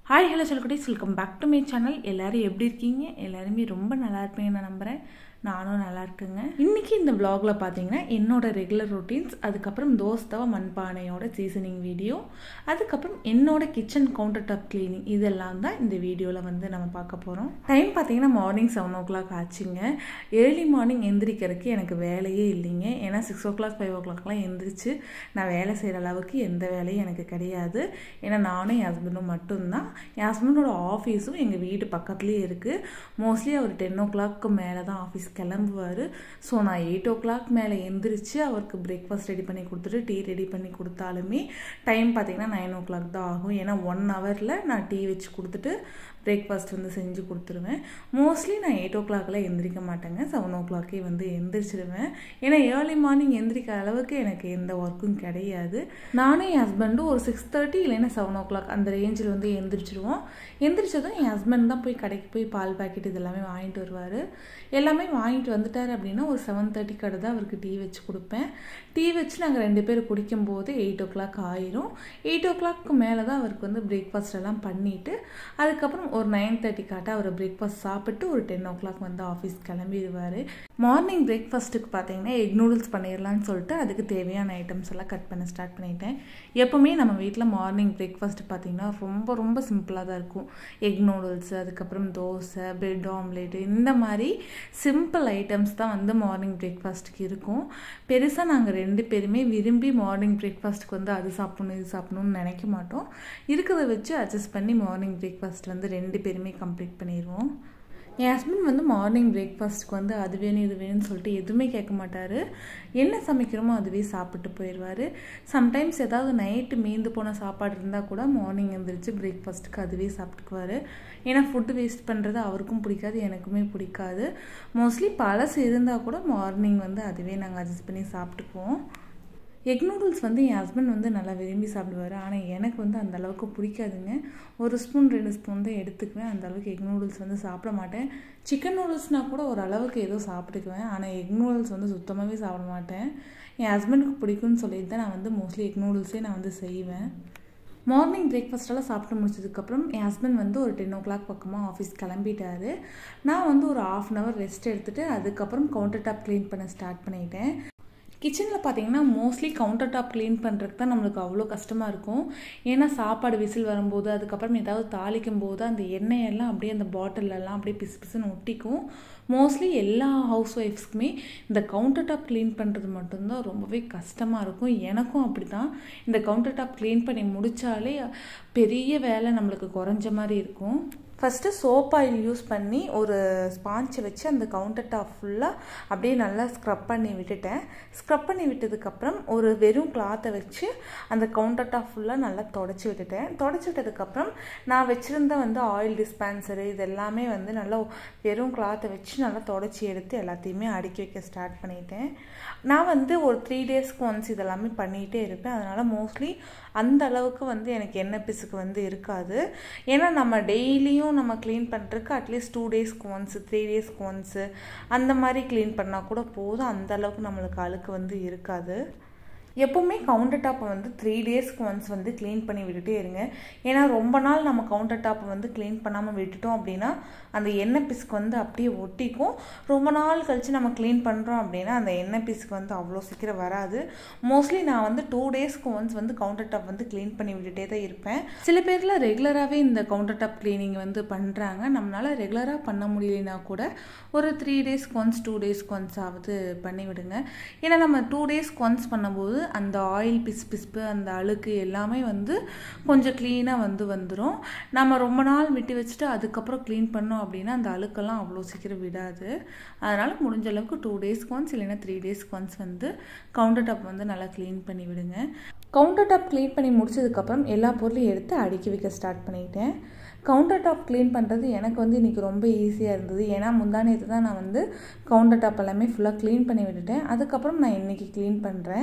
hi hello சொல்லக்குட்டீஸ் welcome back to my channel எல்லாரும் எப்படி இருக்கீங்க எல்லாருமே ரொம்ப நல்லா இருப்பீங்கன்னு நான் நம்புகிறேன் நானும் நல்லா இருக்குங்க இன்றைக்கி இந்த vlogல பார்த்தீங்கன்னா என்னோட ரெகுலர் ரொட்டீன்ஸ் அதுக்கப்புறம் தோஸ்தவ மண்பானையோட சீசனிங் வீடியோ அதுக்கப்புறம் என்னோட கிச்சன் கவுண்டர் டாப் கிளீனிங் இதெல்லாம் தான் இந்த வீடியோவில் வந்து நம்ம பார்க்க போகிறோம் டைம் பார்த்தீங்கன்னா மார்னிங் செவன் ஓ கிளாக் ஆச்சுங்க ஏர்லி மார்னிங் எந்திரிக்கிறதுக்கு எனக்கு வேலையே இல்லைங்க ஏன்னா சிக்ஸ் ஓ கிளாக் ஃபைவ் ஓ கிளாக்லாம் எந்திரிச்சு நான் வேலை செய்கிற அளவுக்கு எந்த வேலையும் எனக்கு கிடையாது ஏன்னா நானும் என் ஹஸ்பண்டும் மட்டும்தான் என் ஹஸ்பண்டோட ஆஃபீஸும் எங்கள் வீடு பக்கத்துலேயே இருக்குது மோஸ்ட்லி அவர் டென் ஓ கிளாக்கு மேலே தான் ஆஃபீஸ் கிளம்புவார் ஸோ நான் எயிட் ஓ கிளாக் மேலே எந்திரிச்சு அவருக்கு பிரேக்ஃபாஸ்ட் ரெடி பண்ணி கொடுத்துட்டு டீ ரெடி பண்ணி கொடுத்தாலுமே டைம் பார்த்தீங்கன்னா நைன் ஓ கிளாக் தான் ஆகும் ஏன்னா ஒன் ஹவரில் நான் டீ வச்சு கொடுத்துட்டு பிரேக்ஃபாஸ்ட் வந்து செஞ்சு கொடுத்துருவேன் மோஸ்ட்லி நான் எயிட் ஓ கிளாக்லாம் எந்திரிக்க மாட்டேங்க செவன் ஓ கிளாக்கே வந்து எந்திரிச்சிடுவேன் ஏன்னா ஏர்லி மார்னிங் எந்திரிக்கிற அளவுக்கு எனக்கு எந்த ஒர்க்கும் கிடையாது நானும் என் ஹஸ்பண்டும் ஒரு சிக்ஸ் தேர்ட்டி இல்லைன்னா செவன் ஓ கிளாக் அந்த ரேஞ்சில் வந்து எந்திரிச்சிடுவோம் எந்திரிச்சதும் என் ஹஸ்பண்ட் தான் போய் கடைக்கு போய் பால் பாக்கெட் இது எல்லாமே வாங்கிட்டு வருவார் எல்லாமே வாங்கிட்டு வந்துட்டார் அப்படின்னா ஒரு செவன் தேர்ட்டி கடை தான் அவருக்கு டீ வச்சு கொடுப்பேன் டீ வச்சு நாங்கள் ரெண்டு பேரும் குடிக்கும்போது எயிட் ஓ கிளாக் ஆயிரும் எயிட் ஓ கிளாக்கு மேலே தான் அவருக்கு வந்து பிரேக்ஃபாஸ்ட் எல்லாம் பண்ணிவிட்டு அதுக்கப்புறம் ஒரு நைன் தேர்ட்டி காட்ட அவர் பிரேக்ஃபாஸ்ட் சாப்பிட்டு ஒரு டென் ஓ கிளாக் வந்து ஆஃபீஸ் கிளம்பிடுவார் மார்னிங் பிரேக்ஃபாஸ்ட்டுக்கு பார்த்தீங்கன்னா எக் நூடுல்ஸ் பண்ணிடலான்னு சொல்லிட்டு அதுக்கு தேவையான ஐட்டம்ஸ் எல்லாம் கட் பண்ண ஸ்டார்ட் பண்ணிட்டேன் எப்போவுமே நம்ம வீட்டில் மார்னிங் பிரேக்ஃபாஸ்ட் பார்த்தீங்கன்னா ரொம்ப ரொம்ப சிம்பிளாக தான் இருக்கும் எக் நூடுல்ஸ் அதுக்கப்புறம் தோசை பிரெட் ஆம்லேட் இந்த மாதிரி சிம்பிள் ஐட்டம்ஸ் தான் வந்து மார்னிங் பிரேக்ஃபாஸ்ட்டுக்கு இருக்கும் பெருசாக நாங்கள் ரெண்டு பேருமே விரும்பி மார்னிங் பிரேக்ஃபாஸ்ட்டுக்கு வந்து அது சாப்பிடணும் இது சாப்பிடணும்னு நினைக்க மாட்டோம் இருக்கிறத வச்சு அட்ஜஸ்ட் பண்ணி மார்னிங் பிரேக்ஃபாஸ்ட் வந்து ரெண்டு பேருமே கம்ப்ளீட் பண்ணிடுவோம் என் ஹஸ்பண்ட் வந்து மார்னிங் பிரேக்ஃபாஸ்ட்டுக்கு வந்து அது வேணும் இது வேணும்னு சொல்லிட்டு எதுவுமே கேட்க மாட்டார் என்ன சமைக்கிறோமோ அதுவே சாப்பிட்டு போயிடுவார் சம்டைம்ஸ் ஏதாவது நைட்டு மீந்து போன சாப்பாடு இருந்தால் கூட மார்னிங் எழுந்திரிச்சு பிரேக்ஃபாஸ்ட்டுக்கு அதுவே சாப்பிட்டுக்குவார் ஏன்னா ஃபுட்டு வேஸ்ட் பண்ணுறது அவருக்கும் பிடிக்காது எனக்குமே பிடிக்காது மோஸ்ட்லி பழசு இருந்தால் கூட மார்னிங் வந்து அதுவே நாங்கள் அட்ஜஸ்ட் பண்ணி சாப்பிட்டுக்குவோம் எக் நூடுல்ஸ் வந்து என் ஹஸ்பண்ட் வந்து நல்லா விரும்பி சாப்பிடுவார் ஆனால் எனக்கு வந்து அந்த அளவுக்கு பிடிக்காதுங்க ஒரு ஸ்பூன் ரெண்டு ஸ்பூன் தான் எடுத்துக்குவேன் அந்த அளவுக்கு எக் நூடுல்ஸ் வந்து சாப்பிட மாட்டேன் சிக்கன் நூடுல்ஸ்னால் கூட ஓரளவுக்கு ஏதோ சாப்பிட்டுக்குவேன் ஆனால் எக் நூடுல்ஸ் வந்து சுத்தமாகவே சாப்பிட மாட்டேன் என் ஹஸ்பண்டுக்கு பிடிக்கும்னு சொல்லிட்டு தான் நான் வந்து மோஸ்ட்லி எக் நூடுல்ஸே நான் வந்து செய்வேன் மார்னிங் பிரேக்ஃபாஸ்ட்டெல்லாம் சாப்பிட்டு முடிச்சதுக்கப்புறம் என் ஹஸ்பண்ட் வந்து ஒரு டென் ஓ கிளாக் பக்கமாக ஆஃபீஸ் கிளம்பிட்டாரு நான் வந்து ஒரு ஆஃப் அன் ஹவர் ரெஸ்ட் எடுத்துகிட்டு அதுக்கப்புறம் கவுண்டர் டாப் க்ளீன் பண்ண ஸ்டார்ட் பண்ணிட்டேன் கிச்சனில் பார்த்தீங்கன்னா மோஸ்ட்லி கவுண்டர் டாப் க்ளீன் பண்ணுறதுக்கு தான் நம்மளுக்கு அவ்வளோ கஷ்டமாக இருக்கும் ஏன்னா சாப்பாடு விசில் வரும்போது அதுக்கப்புறம் ஏதாவது தாளிக்கும் போது அந்த எண்ணெயெல்லாம் அப்படியே அந்த பாட்டிலெல்லாம் அப்படியே பிசு பிசுன்னு ஒட்டிக்கும் மோஸ்ட்லி எல்லா ஹவுஸ் ஒய்ஃப்ஸ்க்குமே இந்த கவுண்டர் டாப் க்ளீன் பண்ணுறது மட்டும்தான் ரொம்பவே கஷ்டமாக இருக்கும் எனக்கும் அப்படி தான் இந்த கவுண்டர் டாப் க்ளீன் பண்ணி முடித்தாலே பெரிய வேலை நம்மளுக்கு குறைஞ்ச மாதிரி இருக்கும் ஃபஸ்ட்டு சோப் ஆயில் யூஸ் பண்ணி ஒரு ஸ்பாஞ்சை வச்சு அந்த கவுண்டர் டாப் ஃபுல்லாக அப்படியே நல்லா ஸ்க்ரப் பண்ணி விட்டுட்டேன் ஸ்க்ரப் பண்ணி விட்டதுக்கப்புறம் ஒரு வெறும் கிளாத்தை வச்சு அந்த கவுண்டர் டாப் ஃபுல்லாக நல்லா தொடச்சி விட்டுட்டேன் தொடச்சி விட்டதுக்கப்புறம் நான் வச்சுருந்த வந்து ஆயில் டிஸ்பென்சரு இது எல்லாமே வந்து நல்லா வெறும் கிளாத்தை வச்சு நல்லா தொடச்சி எடுத்து எல்லாத்தையுமே அடுக்கி வைக்க ஸ்டார்ட் பண்ணிட்டேன் நான் வந்து ஒரு த்ரீ டேஸ்க்கு ஒன்ஸ் இதெல்லாமே பண்ணிகிட்டே இருப்பேன் அதனால் மோஸ்ட்லி அந்த அளவுக்கு வந்து எனக்கு எண்ணெய் பிசுக்கு வந்து இருக்காது ஏன்னா நம்ம டெய்லியும் நம்ம க்ளீன் பண்ணுறதுக்கு அட்லீஸ்ட் டூ டேஸ்க்கு ஒன்ஸு த்ரீ டேஸ்க்கு ஒன்ஸு அந்த மாதிரி க்ளீன் பண்ணால் கூட போதும் அந்த அளவுக்கு நம்மளுக்கு அழுக்கு வந்து இருக்காது எப்போவுமே கவுண்டர் டாப்பை வந்து த்ரீ டேஸ்க்கு ஒன்ஸ் வந்து க்ளீன் பண்ணி விட்டுட்டே இருங்க ஏன்னா ரொம்ப நாள் நம்ம கவுண்டர் டாப்பை வந்து க்ளீன் பண்ணாமல் விட்டுட்டோம் அப்படின்னா அந்த எண்ணெய் பிசுக்கு வந்து அப்படியே ஒட்டிக்கும் ரொம்ப நாள் கழித்து நம்ம க்ளீன் பண்ணுறோம் அப்படின்னா அந்த எண்ணெய் பிசுக்கு வந்து அவ்வளோ சீக்கிரம் வராது மோஸ்ட்லி நான் வந்து டூ டேஸ்க்கு ஒன்ஸ் வந்து கவுண்டர் டாப் வந்து க்ளீன் பண்ணி விட்டுட்டே தான் இருப்பேன் சில பேரில் ரெகுலராகவே இந்த கவுண்டர் டாப் க்ளீனிங் வந்து பண்ணுறாங்க நம்மளால் ரெகுலராக பண்ண முடியலனா கூட ஒரு த்ரீ டேஸ்க்கு ஒன்ஸ் டூ டேஸ்க்கு ஒன்ஸ் ஆகுது பண்ணி விடுங்க ஏன்னா நம்ம டூ டேஸ்க்கு ஒன்ஸ் பண்ணும்போது அந்த ஆயில் பிசு பிசுப்பு அந்த அழுக்கு எல்லாமே வந்து கொஞ்சம் க்ளீனாக வந்து வந்துடும் நம்ம ரொம்ப நாள் விட்டு வச்சுட்டு அதுக்கப்புறம் க்ளீன் பண்ணோம் அப்படின்னா அந்த அழுக்கெல்லாம் அவ்வளோ சீக்கிரம் விடாது அதனால் முடிஞ்ச அளவுக்கு டூ டேஸ்க்கு ஒன்ஸ் இல்லைன்னா த்ரீ டேஸ்க்கு ஒன்ஸ் வந்து கவுண்டர் டாப் வந்து நல்லா க்ளீன் பண்ணி விடுங்க கவுண்டர் டாப் க்ளீன் பண்ணி முடிச்சதுக்கப்புறம் எல்லா பொருளையும் எடுத்து அடுக்கி வைக்க ஸ்டார்ட் பண்ணிட்டேன் கவுண்டர் டாப் க்ளீன் பண்ணுறது எனக்கு வந்து இன்றைக்கி ரொம்ப ஈஸியாக இருந்தது ஏன்னா முந்தானேத்து தான் நான் வந்து கவுண்டர் டாப் எல்லாமே ஃபுல்லாக க்ளீன் பண்ணி விட்டுட்டேன் அதுக்கப்புறம் நான் இன்றைக்கி க்ளீன் பண்ணுறேன்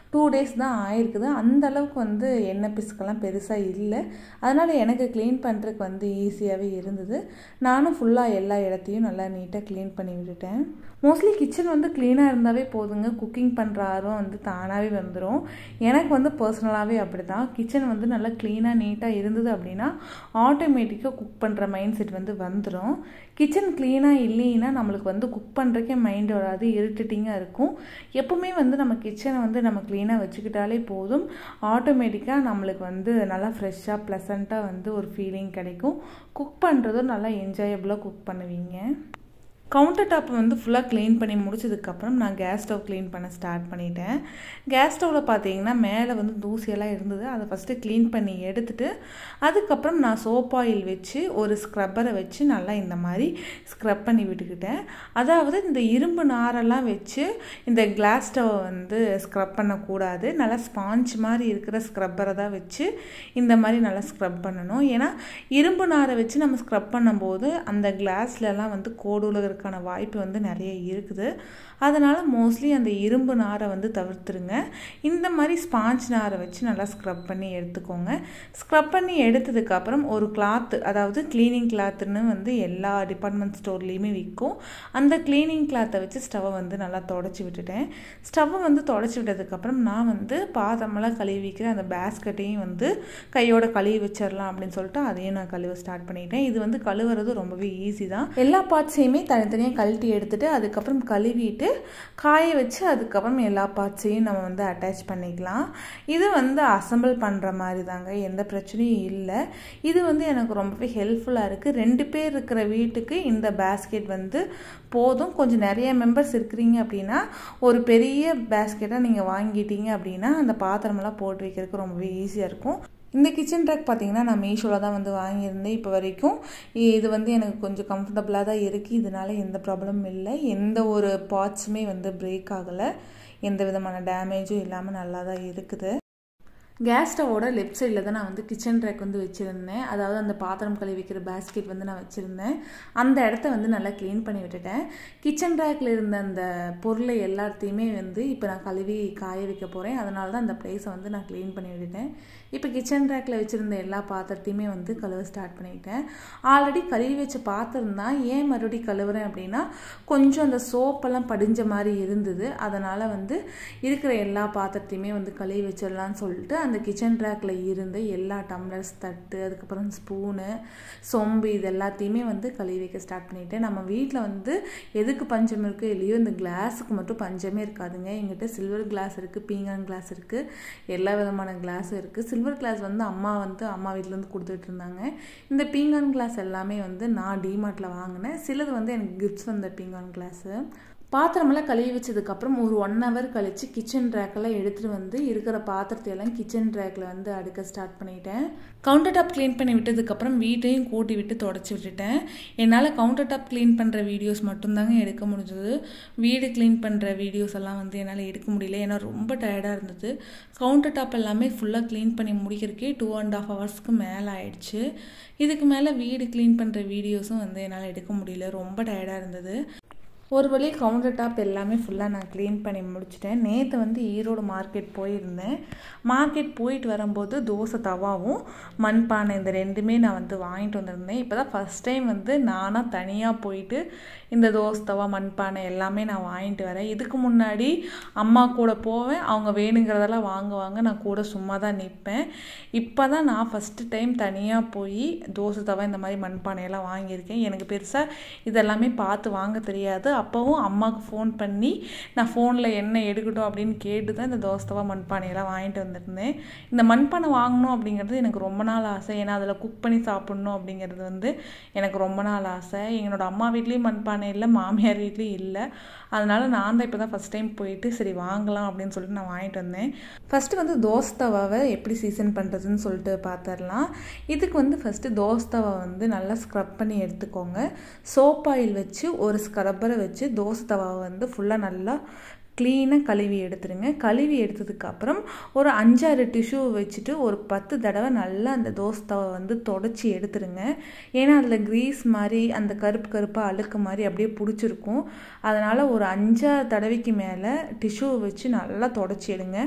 டூ டேஸ் தான் ஆயிருக்குது அந்த அளவுக்கு வந்து எண்ணெய் பிசுக்கெல்லாம் பெருசாக இல்லை அதனால் எனக்கு க்ளீன் பண்ணுறதுக்கு வந்து ஈஸியாகவே இருந்தது நானும் ஃபுல்லாக எல்லா இடத்தையும் நல்லா நீட்டாக க்ளீன் பண்ணி விட்டுட்டேன் மோஸ்ட்லி கிச்சன் வந்து க்ளீனாக இருந்தாவே போதுங்க குக்கிங் பண்ணுற ஆர்வம் வந்து தானாகவே வந்துடும் எனக்கு வந்து பர்சனலாகவே அப்படி தான் கிச்சன் வந்து நல்லா க்ளீனாக நீட்டாக இருந்தது அப்படின்னா ஆட்டோமேட்டிக்காக குக் பண்ணுற மைண்ட் செட் வந்து வந்துடும் கிச்சன் க்ளீனாக இல்லைன்னா நம்மளுக்கு வந்து குக் பண்ணுறக்கே மைண்ட் வராது இரிட்டேட்டிங்காக இருக்கும் எப்பவுமே வந்து நம்ம கிச்சனை வந்து நம்ம க்ளீனாக வச்சுக்கிட்டாலே போதும் ஆட்டோமேட்டிக்காக நம்மளுக்கு வந்து நல்லா ஃப்ரெஷ்ஷாக ப்ளசண்ட்டாக வந்து ஒரு ஃபீலிங் கிடைக்கும் குக் பண்ணுறதும் நல்லா என்ஜாயபுளாக குக் பண்ணுவீங்க கவுண்டர் டாப்பை வந்து ஃபுல்லாக க்ளீன் பண்ணி முடிச்சதுக்கப்புறம் நான் கேஸ் ஸ்டவ் க்ளீன் பண்ண ஸ்டார்ட் பண்ணிட்டேன் கேஸ் ஸ்டவ்வில் பார்த்தீங்கன்னா மேலே வந்து தூசியெல்லாம் இருந்தது அதை ஃபஸ்ட்டு க்ளீன் பண்ணி எடுத்துட்டு அதுக்கப்புறம் நான் சோப் ஆயில் வச்சு ஒரு ஸ்க்ரப்பரை வச்சு நல்லா இந்த மாதிரி ஸ்க்ரப் பண்ணி விட்டுக்கிட்டேன் அதாவது இந்த இரும்பு நாரெல்லாம் வச்சு இந்த கிளாஸ் ஸ்டவ் வந்து ஸ்க்ரப் பண்ணக்கூடாது நல்லா ஸ்பாஞ்ச் மாதிரி இருக்கிற ஸ்க்ரப்பரை தான் வச்சு இந்த மாதிரி நல்லா ஸ்க்ரப் பண்ணணும் ஏன்னா இரும்பு நாரை வச்சு நம்ம ஸ்க்ரப் பண்ணும்போது அந்த கிளாஸ்லலாம் வந்து கோடுலகிற வரதுக்கான வாய்ப்பு வந்து நிறைய இருக்குது அதனால் மோஸ்ட்லி அந்த இரும்பு நாரை வந்து தவிர்த்துருங்க இந்த மாதிரி ஸ்பாஞ்ச் நாரை வச்சு நல்லா ஸ்க்ரப் பண்ணி எடுத்துக்கோங்க ஸ்க்ரப் பண்ணி எடுத்ததுக்கப்புறம் ஒரு கிளாத்து அதாவது க்ளீனிங் கிளாத்துன்னு வந்து எல்லா டிபார்ட்மெண்ட் ஸ்டோர்லேயுமே விற்கும் அந்த க்ளீனிங் கிளாத்தை வச்சு ஸ்டவ்வை வந்து நல்லா தொடச்சி விட்டுட்டேன் ஸ்டவ்வை வந்து தொடச்சி விட்டதுக்கப்புறம் நான் வந்து பாத்திரமெல்லாம் கழுவி வைக்கிற அந்த பேஸ்கெட்டையும் வந்து கையோட கழுவி வச்சிடலாம் அப்படின்னு சொல்லிட்டு அதையும் நான் கழுவ ஸ்டார்ட் பண்ணிட்டேன் இது வந்து கழுவுறது ரொம்பவே ஈஸி தான் எல்லா பார்ட்ஸையுமே தனித்தனியாக கழட்டி எடுத்துட்டு அதுக்கப்புறம் கழுவிட்டு காய வச்சு அதுக்கப்புறம் எல்லா பார்ட்ஸையும் நம்ம வந்து அட்டாச் பண்ணிக்கலாம் இது வந்து அசம்பிள் பண்ணுற மாதிரி தாங்க எந்த பிரச்சனையும் இல்லை இது வந்து எனக்கு ரொம்பவே ஹெல்ப்ஃபுல்லாக இருக்குது ரெண்டு பேர் இருக்கிற வீட்டுக்கு இந்த பேஸ்கெட் வந்து போதும் கொஞ்சம் நிறைய மெம்பர்ஸ் இருக்கிறீங்க அப்படின்னா ஒரு பெரிய பேஸ்கெட்டாக நீங்கள் வாங்கிட்டீங்க அப்படின்னா அந்த பாத்திரமெல்லாம் போட்டு வைக்கிறதுக்கு ரொம்பவே ஈஸியாக இருக்கும் இந்த கிச்சன் ட்ராக் பார்த்தீங்கன்னா நான் மீஷோவில் தான் வந்து வாங்கியிருந்தேன் இப்போ வரைக்கும் இது வந்து எனக்கு கொஞ்சம் கம்ஃபர்டபுளாக தான் இருக்குது இதனால எந்த ப்ராப்ளமும் இல்லை எந்த ஒரு பார்ட்ஸுமே வந்து பிரேக் ஆகலை எந்த விதமான டேமேஜும் இல்லாமல் நல்லா தான் இருக்குது கேஸ் ஸ்டவோட லெஃப்ட் சைடில் தான் நான் வந்து கிச்சன் ரேக் வந்து வச்சுருந்தேன் அதாவது அந்த பாத்திரம் கழுவி வைக்கிற பேஸ்கெட் வந்து நான் வச்சுருந்தேன் அந்த இடத்த வந்து நல்லா க்ளீன் பண்ணி விட்டுட்டேன் கிச்சன் ரேக்கில் இருந்த அந்த பொருளை எல்லாத்தையுமே வந்து இப்போ நான் கழுவி காய வைக்க போகிறேன் அதனால தான் அந்த ப்ளேஸை வந்து நான் க்ளீன் பண்ணி விட்டுட்டேன் இப்போ கிச்சன் ரேக்கில் வச்சுருந்த எல்லா பாத்திரத்தையுமே வந்து கழுவ ஸ்டார்ட் பண்ணிட்டேன் ஆல்ரெடி கழுவி வச்ச பாத்திரம் தான் ஏன் மறுபடியும் கழுவுறேன் அப்படின்னா கொஞ்சம் அந்த சோப்பெல்லாம் படிஞ்ச மாதிரி இருந்தது அதனால் வந்து இருக்கிற எல்லா பாத்திரத்தையுமே வந்து கழுவி வச்சிடலான்னு சொல்லிட்டு அந்த கிச்சன் ரேக்கில் இருந்த எல்லா டம்ளர்ஸ் தட்டு அதுக்கப்புறம் ஸ்பூனு சொம்பு இது எல்லாத்தையுமே வந்து கழுவி வைக்க ஸ்டார்ட் பண்ணிட்டேன் நம்ம வீட்டில் வந்து எதுக்கு பஞ்சம் இருக்கோ இல்லையோ இந்த கிளாஸுக்கு மட்டும் பஞ்சமே இருக்காதுங்க எங்கிட்ட சில்வர் கிளாஸ் இருக்குது பீங்கான் கிளாஸ் இருக்குது எல்லா விதமான கிளாஸும் இருக்குது சில்வர் கிளாஸ் வந்து அம்மா வந்து அம்மா வீட்டிலேருந்து கொடுத்துட்டு இருந்தாங்க இந்த பீங்கான் கிளாஸ் எல்லாமே வந்து நான் டிமார்ட்டில் வாங்கினேன் சிலது வந்து எனக்கு கிஃப்ட்ஸ் வந்த பீங்கான் கிளாஸு பாத்திரமெல்லாம் கழுவி வச்சதுக்கப்புறம் ஒரு ஒன் ஹவர் கழித்து கிச்சன் ரேக்கெல்லாம் எடுத்துகிட்டு வந்து இருக்கிற பாத்திரத்தை எல்லாம் கிச்சன் ரேக்கில் வந்து அடுக்க ஸ்டார்ட் பண்ணிட்டேன் கவுண்டர் டாப் க்ளீன் பண்ணி விட்டதுக்கப்புறம் வீட்டையும் கூட்டி விட்டு தொடச்சி விட்டுட்டேன் என்னால் கவுண்டர் டாப் க்ளீன் பண்ணுற வீடியோஸ் மட்டும்தாங்க எடுக்க முடிஞ்சது வீடு க்ளீன் பண்ணுற வீடியோஸ் எல்லாம் வந்து என்னால் எடுக்க முடியல ஏன்னா ரொம்ப டயர்டாக இருந்தது கவுண்டர் டாப் எல்லாமே ஃபுல்லாக க்ளீன் பண்ணி முடிக்கிறக்கே டூ அண்ட் ஆஃப் ஹவர்ஸ்க்கு மேலே ஆயிடுச்சு இதுக்கு மேலே வீடு க்ளீன் பண்ணுற வீடியோஸும் வந்து என்னால் எடுக்க முடியல ரொம்ப டயர்டாக இருந்தது ஒரு வழி கவுண்டர் டாப் எல்லாமே ஃபுல்லாக நான் க்ளீன் பண்ணி முடிச்சிட்டேன் நேற்று வந்து ஈரோடு மார்க்கெட் போயிருந்தேன் மார்க்கெட் போயிட்டு வரும்போது தோசை தவாவும் மண்பானை இந்த ரெண்டுமே நான் வந்து வாங்கிட்டு வந்திருந்தேன் இப்போ தான் ஃபஸ்ட் டைம் வந்து நானாக தனியாக போயிட்டு இந்த தோசை தவா மண்பானை எல்லாமே நான் வாங்கிட்டு வரேன் இதுக்கு முன்னாடி அம்மா கூட போவேன் அவங்க வேணுங்கிறதெல்லாம் வாங்குவாங்க நான் கூட சும்மா தான் நிற்பேன் இப்போ தான் நான் ஃபஸ்ட்டு டைம் தனியாக போய் தோசை தவா இந்த மாதிரி மண்பானையெல்லாம் வாங்கியிருக்கேன் எனக்கு பெருசாக இதெல்லாமே பார்த்து வாங்க தெரியாது அப்போவும் அம்மாவுக்கு ஃபோன் பண்ணி நான் ஃபோனில் என்ன எடுக்கட்டும் அப்படின்னு கேட்டு தான் இந்த தோசை மண்பானையெல்லாம் வாங்கிட்டு வந்திருந்தேன் இந்த மண்பானை வாங்கணும் அப்படிங்கிறது எனக்கு ரொம்ப நாள் ஆசை ஏன்னா அதில் குக் பண்ணி சாப்பிட்ணும் அப்படிங்கிறது வந்து எனக்கு ரொம்ப நாள் ஆசை எங்களோட அம்மா வீட்லேயும் மண்பானை இல்லை மாமியார் வீட்லேயும் இல்லை அதனால் நான் தான் இப்போ தான் ஃபஸ்ட் டைம் போயிட்டு சரி வாங்கலாம் அப்படின்னு சொல்லிட்டு நான் வாங்கிட்டு வந்தேன் ஃபஸ்ட்டு வந்து தோசை தவாவை எப்படி சீசன் பண்ணுறதுன்னு சொல்லிட்டு பார்த்துடலாம் இதுக்கு வந்து ஃபஸ்ட்டு தோசை தவா வந்து நல்லா ஸ்க்ரப் பண்ணி எடுத்துக்கோங்க சோப் ஆயில் வச்சு ஒரு ஸ்க்ரப்பரை வச்சு தோசை தவாவை வந்து ஃபுல்லாக நல்லா க்ளீனாக கழுவி எடுத்துருங்க கழுவி எடுத்ததுக்கப்புறம் ஒரு அஞ்சாறு டிஷ்யூ வச்சுட்டு ஒரு பத்து தடவை நல்லா அந்த தோசை தவை வந்து தொடச்சி எடுத்துருங்க ஏன்னா அதில் க்ரீஸ் மாதிரி அந்த கருப்பு கருப்பாக அழுக்கு மாதிரி அப்படியே பிடிச்சிருக்கும் அதனால் ஒரு அஞ்சாறு தடவைக்கு மேலே டிஷ்யூ வச்சு நல்லா தொடச்சி எடுங்க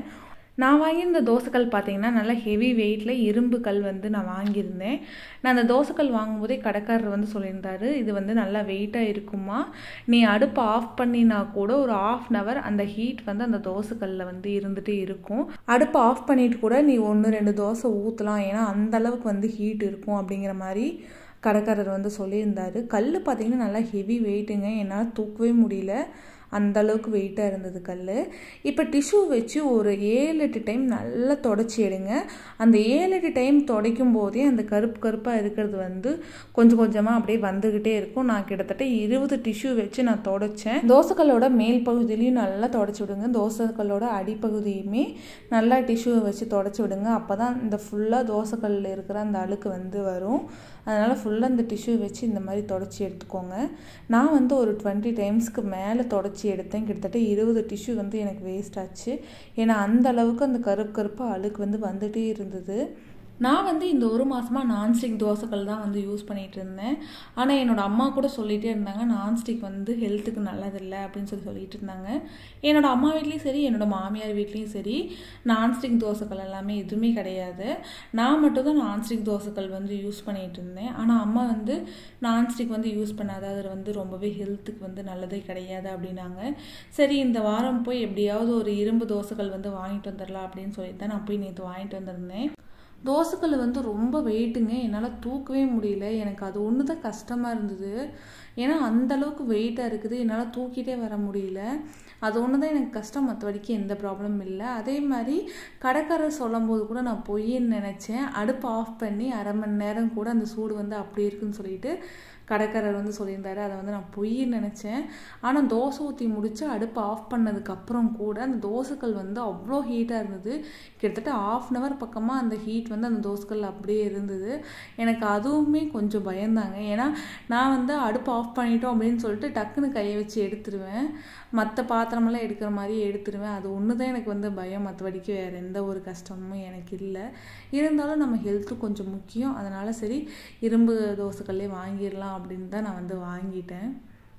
நான் வாங்கியிருந்த தோசைக்கல் பார்த்தீங்கன்னா நல்லா ஹெவி வெயிட்டில் இரும்பு கல் வந்து நான் வாங்கியிருந்தேன் நான் அந்த தோசைக்கல் வாங்கும்போதே கடைக்காரர் வந்து சொல்லியிருந்தாரு இது வந்து நல்லா வெயிட்டாக இருக்குமா நீ அடுப்பை ஆஃப் பண்ணினா கூட ஒரு ஆஃப் அன் ஹவர் அந்த ஹீட் வந்து அந்த தோசைக்கல்லில் வந்து இருந்துகிட்டே இருக்கும் அடுப்பை ஆஃப் பண்ணிட்டு கூட நீ ஒன்று ரெண்டு தோசை ஊற்றலாம் ஏன்னா அந்த அளவுக்கு வந்து ஹீட் இருக்கும் அப்படிங்கிற மாதிரி கடைக்காரர் வந்து சொல்லியிருந்தாரு கல் பார்த்தீங்கன்னா நல்லா ஹெவி வெயிட்டுங்க என்னால் தூக்கவே முடியல அந்த அளவுக்கு வெயிட்டாக இருந்தது கல் இப்போ டிஷ்யூ வச்சு ஒரு ஏழு எட்டு டைம் நல்லா தொடச்சி எடுங்க அந்த ஏழு எட்டு டைம் துடைக்கும் போதே அந்த கருப்பு கருப்பாக இருக்கிறது வந்து கொஞ்சம் கொஞ்சமாக அப்படியே வந்துக்கிட்டே இருக்கும் நான் கிட்டத்தட்ட இருபது டிஷ்யூ வச்சு நான் தொடச்சேன் தோசைக்கல்லோட மேல் பகுதியிலையும் நல்லா தொடச்சி விடுங்க தோசைக்கல்லோட அடிப்பகுதியுமே நல்லா டிஷ்யூ வச்சு தொடச்சி விடுங்க அப்போ தான் இந்த ஃபுல்லாக தோசைக்கல்லில் இருக்கிற அந்த அழுக்கு வந்து வரும் அதனால் ஃபுல்லாக இந்த டிஷ்யூ வச்சு இந்த மாதிரி தொடச்சி எடுத்துக்கோங்க நான் வந்து ஒரு டுவெண்ட்டி டைம்ஸ்க்கு மேலே தொடச்சி எடுத்தேன் கிட்டத்தட்ட இருபது டிஷ்யூ வந்து எனக்கு வேஸ்ட் ஆச்சு ஏன்னா அந்த அளவுக்கு அந்த கருப்பு கருப்பாக அழுக்கு வந்து வந்துகிட்டே இருந்தது நான் வந்து இந்த ஒரு மாதமாக நான்ஸ்டிக் தோசைகள் தான் வந்து யூஸ் பண்ணிகிட்டு இருந்தேன் ஆனால் என்னோடய அம்மா கூட சொல்லிகிட்டே இருந்தாங்க நான்ஸ்டிக் வந்து ஹெல்த்துக்கு நல்லதில்லை அப்படின்னு சொல்லி சொல்லிட்டு இருந்தாங்க என்னோடய அம்மா வீட்லேயும் சரி என்னோடய மாமியார் வீட்லேயும் சரி நான்ஸ்டிக் தோசைகள் எல்லாமே எதுவுமே கிடையாது நான் மட்டும் தான் நான்ஸ்டிக் தோசைகள் வந்து யூஸ் பண்ணிகிட்டு இருந்தேன் ஆனால் அம்மா வந்து நான்ஸ்டிக் வந்து யூஸ் பண்ணாத அது வந்து ரொம்பவே ஹெல்த்துக்கு வந்து நல்லதே கிடையாது அப்படின்னாங்க சரி இந்த வாரம் போய் எப்படியாவது ஒரு இரும்பு தோசைகள் வந்து வாங்கிட்டு வந்துடலாம் அப்படின்னு சொல்லிட்டு தான் நான் போய் நேற்று வாங்கிட்டு வந்திருந்தேன் தோசைக்கல் வந்து ரொம்ப வெயிட்டுங்க என்னால் தூக்கவே முடியல எனக்கு அது ஒன்று தான் கஷ்டமாக இருந்தது ஏன்னா அந்த அளவுக்கு வெயிட்டாக இருக்குது என்னால் தூக்கிட்டே வர முடியல அது ஒன்று தான் எனக்கு கஷ்டம் மற்றபடிக்கு எந்த ப்ராப்ளமும் இல்லை அதே மாதிரி கடைக்காரர் சொல்லும் போது கூட நான் பொய்ன்னு நினச்சேன் அடுப்பு ஆஃப் பண்ணி அரை மணி நேரம் கூட அந்த சூடு வந்து அப்படி இருக்குன்னு சொல்லிட்டு கடைக்காரர் வந்து சொல்லியிருந்தாரு அதை வந்து நான் பொய்ன்னு நினச்சேன் ஆனால் தோசை ஊற்றி முடித்து அடுப்பு ஆஃப் பண்ணதுக்கப்புறம் கூட அந்த தோசைக்கல் வந்து அவ்வளோ ஹீட்டாக இருந்தது கிட்டத்தட்ட ஆஃப் அன் ஹவர் பக்கமாக அந்த ஹீட் வந்து அந்த தோசைக்கல் அப்படியே இருந்தது எனக்கு அதுவுமே கொஞ்சம் பயந்தாங்க ஏன்னா நான் வந்து அடுப்பு ஆஃப் பண்ணிட்டோம் அப்படின்னு சொல்லிட்டு டக்குன்னு கையை வச்சு எடுத்துருவேன் மற்ற பாத்திரமெல்லாம் எடுக்கிற மாதிரி எடுத்துருவேன் அது ஒன்று தான் எனக்கு வந்து பயம் மற்றபடிக்கு வேறு எந்த ஒரு கஷ்டமும் எனக்கு இல்லை இருந்தாலும் நம்ம ஹெல்த்தும் கொஞ்சம் முக்கியம் அதனால் சரி இரும்பு தோசைக்கல்லே வாங்கிடலாம் அப்படின்னு தான் நான் வந்து வாங்கிட்டேன்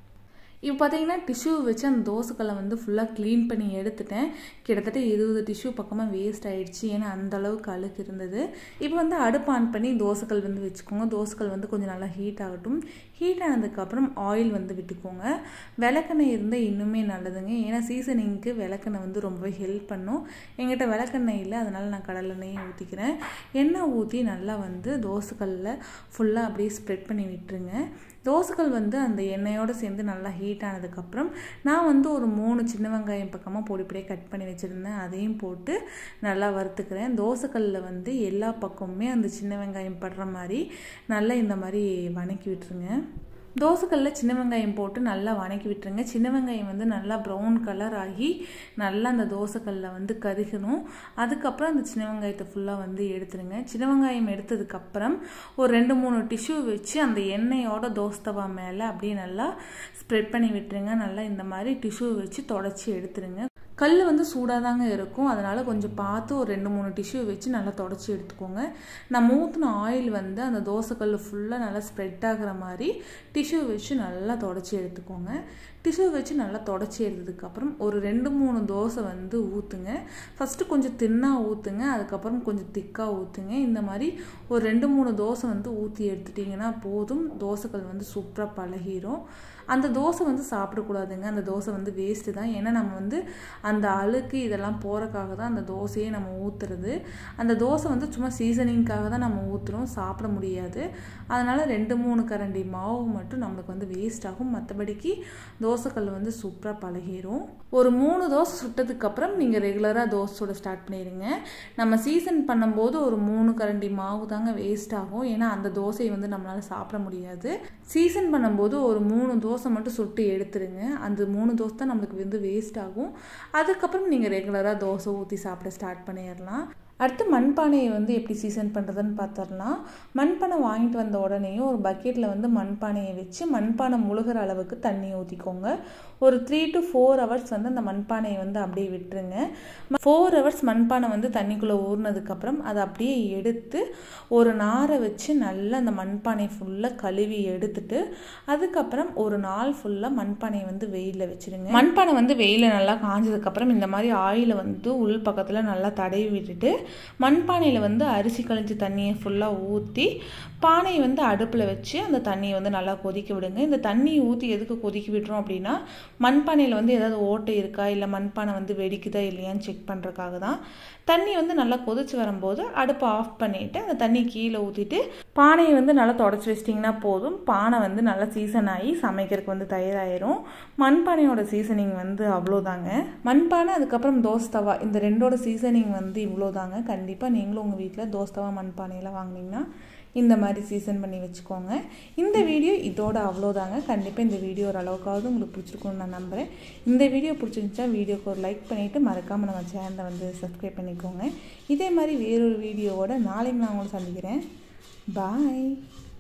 இப்போ பார்த்தீங்கன்னா டிஷ்யூ வச்சு அந்த தோசைக்கல்லை வந்து ஃபுல்லாக க்ளீன் பண்ணி எடுத்துட்டேன் கிட்டத்தட்ட இருபது டிஷ்யூ பக்கமாக வேஸ்ட் ஆகிடுச்சு ஏன்னா அந்த அளவுக்கு அழுக்கு இருந்தது இப்போ வந்து அடுப்பு ஆன் பண்ணி தோசைக்கல் வந்து வச்சுக்கோங்க தோசைக்கல் வந்து கொஞ்சம் நல்லா ஹீட் ஆகட்டும் ஹீட் ஆனதுக்கப்புறம் ஆயில் வந்து விட்டுக்கோங்க விளக்கெண்ணெய் இருந்தால் இன்னுமே நல்லதுங்க ஏன்னா சீசனிங்க்கு விளக்கெண்ணெய் வந்து ரொம்பவே ஹெல்ப் பண்ணும் எங்கிட்ட விளக்கெண்ணெய் இல்லை அதனால் நான் கடலெண்ணெயும் ஊற்றிக்கிறேன் எண்ணெய் ஊற்றி நல்லா வந்து தோசைக்கல்லில் ஃபுல்லாக அப்படியே ஸ்ப்ரெட் பண்ணி விட்டுருங்க தோசைக்கல் வந்து அந்த எண்ணெயோடு சேர்ந்து நல்லா ஹீட் ஆனதுக்கப்புறம் நான் வந்து ஒரு மூணு சின்ன வெங்காயம் பக்கமாக பொடி பொடியாக கட் பண்ணி வச்சுருந்தேன் அதையும் போட்டு நல்லா வறுத்துக்கிறேன் தோசைக்கல்லில் வந்து எல்லா பக்கமுமே அந்த சின்ன வெங்காயம் படுற மாதிரி நல்லா இந்த மாதிரி வணக்கி விட்டுருங்க தோசைக்கல்லில் சின்ன வெங்காயம் போட்டு நல்லா வணக்கி விட்டுருங்க சின்ன வெங்காயம் வந்து நல்லா ப்ரௌன் கலர் ஆகி நல்லா அந்த தோசைக்கல்லில் வந்து கருகணும் அதுக்கப்புறம் அந்த சின்ன வெங்காயத்தை ஃபுல்லாக வந்து எடுத்துருங்க சின்ன வெங்காயம் எடுத்ததுக்கப்புறம் ஒரு ரெண்டு மூணு டிஷ்யூ வச்சு அந்த எண்ணெயோட தோசை தவா மேலே அப்படியே நல்லா ஸ்ப்ரெட் பண்ணி விட்டுருங்க நல்லா இந்த மாதிரி டிஷ்யூ வச்சு தொடச்சி எடுத்துருங்க கல் வந்து சூடாக தாங்க இருக்கும் அதனால் கொஞ்சம் பார்த்து ஒரு ரெண்டு மூணு டிஷ்யூ வச்சு நல்லா தொடச்சி எடுத்துக்கோங்க நான் ஊற்றின ஆயில் வந்து அந்த தோசைக்கல் ஃபுல்லாக நல்லா ஸ்ப்ரெட் ஆகிற மாதிரி டிஷ்யூ வச்சு நல்லா தொடச்சி எடுத்துக்கோங்க டிஷ்யூ வச்சு நல்லா தொடச்சி எடுத்ததுக்கப்புறம் ஒரு ரெண்டு மூணு தோசை வந்து ஊற்றுங்க ஃபஸ்ட்டு கொஞ்சம் தின்னாக ஊற்றுங்க அதுக்கப்புறம் கொஞ்சம் திக்காக ஊற்றுங்க இந்த மாதிரி ஒரு ரெண்டு மூணு தோசை வந்து ஊற்றி எடுத்துட்டிங்கன்னா போதும் தோசைக்கல் வந்து சூப்பராக பழகிரும் அந்த தோசை வந்து சாப்பிடக்கூடாதுங்க அந்த தோசை வந்து வேஸ்ட்டு தான் ஏன்னா நம்ம வந்து அந்த அழுக்கு இதெல்லாம் போகிறக்காக தான் அந்த தோசையே நம்ம ஊற்றுறது அந்த தோசை வந்து சும்மா சீசனிங்காக தான் நம்ம ஊற்றுறோம் சாப்பிட முடியாது அதனால் ரெண்டு மூணு கரண்டி மாவு மட்டும் நம்மளுக்கு வந்து வேஸ்ட் ஆகும் மற்றபடிக்கு தோசைக்கல் வந்து சூப்பராக பழகிரும் ஒரு மூணு தோசை சுட்டதுக்கப்புறம் நீங்கள் ரெகுலராக தோசை சுட ஸ்டார்ட் பண்ணிடுங்க நம்ம சீசன் பண்ணும்போது ஒரு மூணு கரண்டி மாவு தாங்க வேஸ்ட் ஆகும் ஏன்னா அந்த தோசையை வந்து நம்மளால் சாப்பிட முடியாது சீசன் பண்ணும்போது ஒரு மூணு தோசை மட்டும் சுட்டு எடுத்துருங்க அந்த மூணு தோசை தான் நம்மளுக்கு வந்து வேஸ்ட் ஆகும் அதுக்கப்புறம் நீங்கள் ரெகுலராக தோசை ஊற்றி சாப்பிட ஸ்டார்ட் பண்ணிடலாம் அடுத்து மண்பானையை வந்து எப்படி சீசன் பண்ணுறதுன்னு பார்த்தோம்னா மண்பானை வாங்கிட்டு வந்த உடனேயும் ஒரு பக்கெட்டில் வந்து மண்பானையை வச்சு மண்பானை முழுகிற அளவுக்கு தண்ணி ஊற்றிக்கோங்க ஒரு த்ரீ டு ஃபோர் ஹவர்ஸ் வந்து அந்த மண்பானையை வந்து அப்படியே விட்டுருங்க ஃபோர் ஹவர்ஸ் மண்பானை வந்து தண்ணிக்குள்ளே ஊறினதுக்கப்புறம் அதை அப்படியே எடுத்து ஒரு நாரை வச்சு நல்லா அந்த மண்பானை ஃபுல்லாக கழுவி எடுத்துட்டு அதுக்கப்புறம் ஒரு நாள் ஃபுல்லாக மண்பானையை வந்து வெயிலில் வச்சுருங்க மண்பானை வந்து வெயிலில் நல்லா காஞ்சதுக்கப்புறம் இந்த மாதிரி ஆயிலை வந்து உள் பக்கத்தில் நல்லா தடவி விட்டுட்டு மண்பானையில் வந்து அரிசி கழிஞ்ச தண்ணியை ஃபுல்லாக ஊற்றி பானையை வந்து அடுப்பில் வச்சு அந்த தண்ணியை வந்து நல்லா கொதிக்க விடுங்க இந்த தண்ணியை ஊற்றி எதுக்கு கொதிக்க விடுறோம் அப்படின்னா மண்பானையில் வந்து ஏதாவது ஓட்டை இருக்கா இல்லை மண்பானை வந்து வெடிக்குதா இல்லையான்னு செக் பண்ணுறதுக்காக தான் தண்ணி வந்து நல்லா கொதிச்சு வரும்போது அடுப்பை ஆஃப் பண்ணிவிட்டு அந்த தண்ணி கீழே ஊற்றிட்டு பானையை வந்து நல்லா தொடச்சி வச்சிட்டிங்கன்னா போதும் பானை வந்து நல்லா சீசன் ஆகி சமைக்கிறதுக்கு வந்து தயாராகிரும் மண்பானையோட சீசனிங் வந்து அவ்வளோதாங்க மண்பானை அதுக்கப்புறம் தோசை தவா இந்த ரெண்டோட சீசனிங் வந்து இவ்வளோதாங்க கண்டிப்பாக நீங்களும் உங்கள் வீட்டில் தோசை தவா மண்பானையெல்லாம் வாங்கினீங்கன்னா இந்த மாதிரி சீசன் பண்ணி வச்சுக்கோங்க இந்த வீடியோ இதோட அவ்வளோதாங்க கண்டிப்பாக இந்த வீடியோ ஓரளவுக்காவது உங்களுக்கு பிடிச்சிருக்கும்னு நான் நம்புகிறேன் இந்த வீடியோ பிடிச்சிருந்துச்சா வீடியோக்கு ஒரு லைக் பண்ணிவிட்டு மறக்காமல் நம்ம சேனலை வந்து சப்ஸ்கிரைப் பண்ணிக்கோங்க இதே மாதிரி வேறொரு வீடியோவோட நாளைக்கு நான் உங்களை சந்திக்கிறேன் பாய்